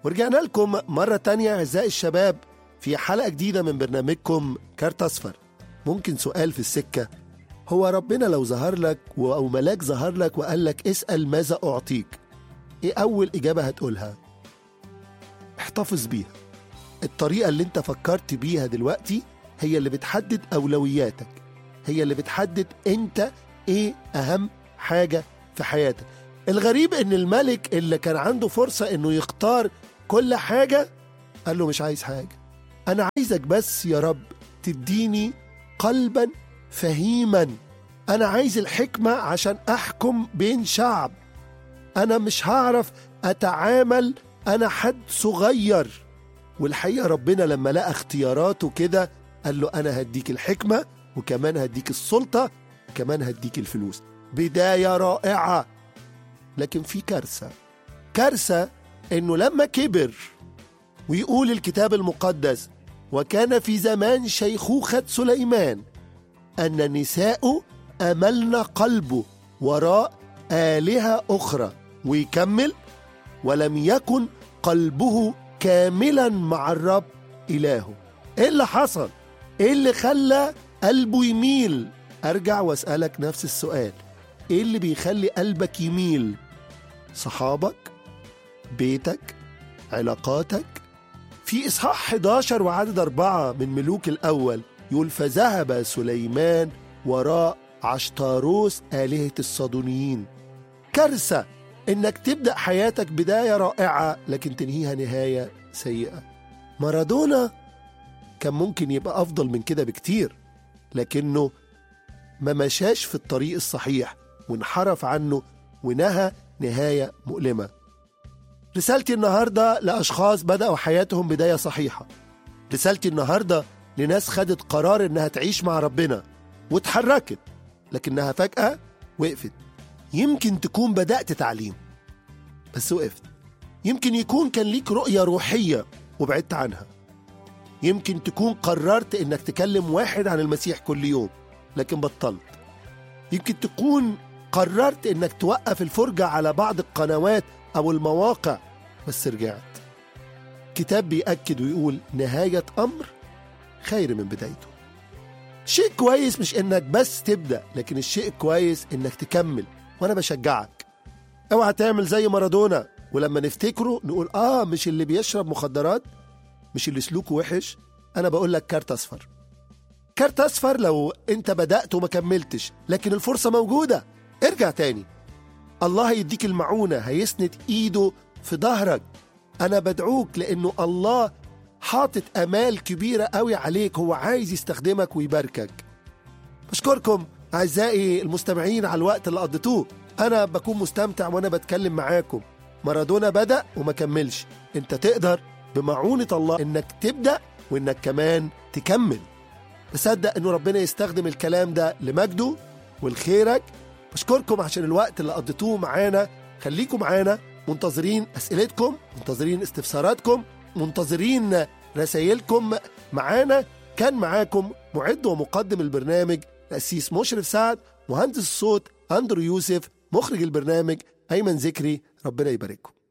ورجعنا لكم مرة تانية أعزائي الشباب في حلقة جديدة من برنامجكم كارت أصفر ممكن سؤال في السكة هو ربنا لو ظهر لك أو ملاك ظهر لك وقال لك اسأل ماذا أعطيك إيه أول إجابة هتقولها احتفظ بيها الطريقة اللي انت فكرت بيها دلوقتي هي اللي بتحدد أولوياتك هي اللي بتحدد انت ايه أهم حاجة في حياتك الغريب ان الملك اللي كان عنده فرصة انه يختار كل حاجة قال له مش عايز حاجة انا عايزك بس يا رب تديني قلبا فهيما انا عايز الحكمة عشان احكم بين شعب انا مش هعرف اتعامل انا حد صغير والحقيقة ربنا لما لقى اختياراته كده قال له انا هديك الحكمة وكمان هديك السلطة وكمان هديك الفلوس بداية رائعة لكن في كارثة كارثة انه لما كبر ويقول الكتاب المقدس وكان في زمان شيخوخة سليمان أن نساء أملن قلبه وراء آلهة أخرى ويكمل ولم يكن قلبه كاملا مع الرب إلهه إيه اللي حصل؟ إيه اللي خلى قلبه يميل؟ أرجع وأسألك نفس السؤال إيه اللي بيخلي قلبك يميل؟ صحابك؟ بيتك؟ علاقاتك؟ في إصحاح 11 وعدد أربعة من ملوك الأول يقول فذهب سليمان وراء عشتاروس آلهة الصدونيين كارثة إنك تبدأ حياتك بداية رائعة لكن تنهيها نهاية سيئة مارادونا كان ممكن يبقى أفضل من كده بكتير لكنه ما مشاش في الطريق الصحيح وانحرف عنه ونهى نهاية مؤلمة رسالتي النهاردة لأشخاص بدأوا حياتهم بداية صحيحة رسالتي النهاردة لناس خدت قرار إنها تعيش مع ربنا واتحركت لكنها فجأة وقفت يمكن تكون بدأت تعليم بس وقفت يمكن يكون كان ليك رؤية روحية وبعدت عنها يمكن تكون قررت إنك تكلم واحد عن المسيح كل يوم لكن بطلت يمكن تكون قررت إنك توقف الفرجة على بعض القنوات أو المواقع بس رجعت كتاب بيأكد ويقول نهاية أمر خير من بدايته شيء كويس مش إنك بس تبدأ لكن الشيء كويس إنك تكمل وأنا بشجعك اوعى تعمل زي مارادونا ولما نفتكره نقول آه مش اللي بيشرب مخدرات مش اللي سلوكه وحش أنا بقول لك كارت أصفر كارت أصفر لو أنت بدأت وما كملتش لكن الفرصة موجودة ارجع تاني الله هيديك المعونة هيسند إيده في ظهرك أنا بدعوك لأنه الله حاطط أمال كبيرة قوي عليك هو عايز يستخدمك ويباركك بشكركم أعزائي المستمعين على الوقت اللي قضيتوه أنا بكون مستمتع وأنا بتكلم معاكم مارادونا بدأ وما كملش أنت تقدر بمعونة الله إنك تبدأ وإنك كمان تكمل بصدق إنه ربنا يستخدم الكلام ده لمجده ولخيرك بشكركم عشان الوقت اللي قضيتوه معانا خليكم معانا منتظرين أسئلتكم منتظرين استفساراتكم منتظرين رسائلكم معانا كان معاكم معد ومقدم البرنامج الأسيس مشرف سعد مهندس الصوت أندرو يوسف مخرج البرنامج أيمن ذكري ربنا يبارككم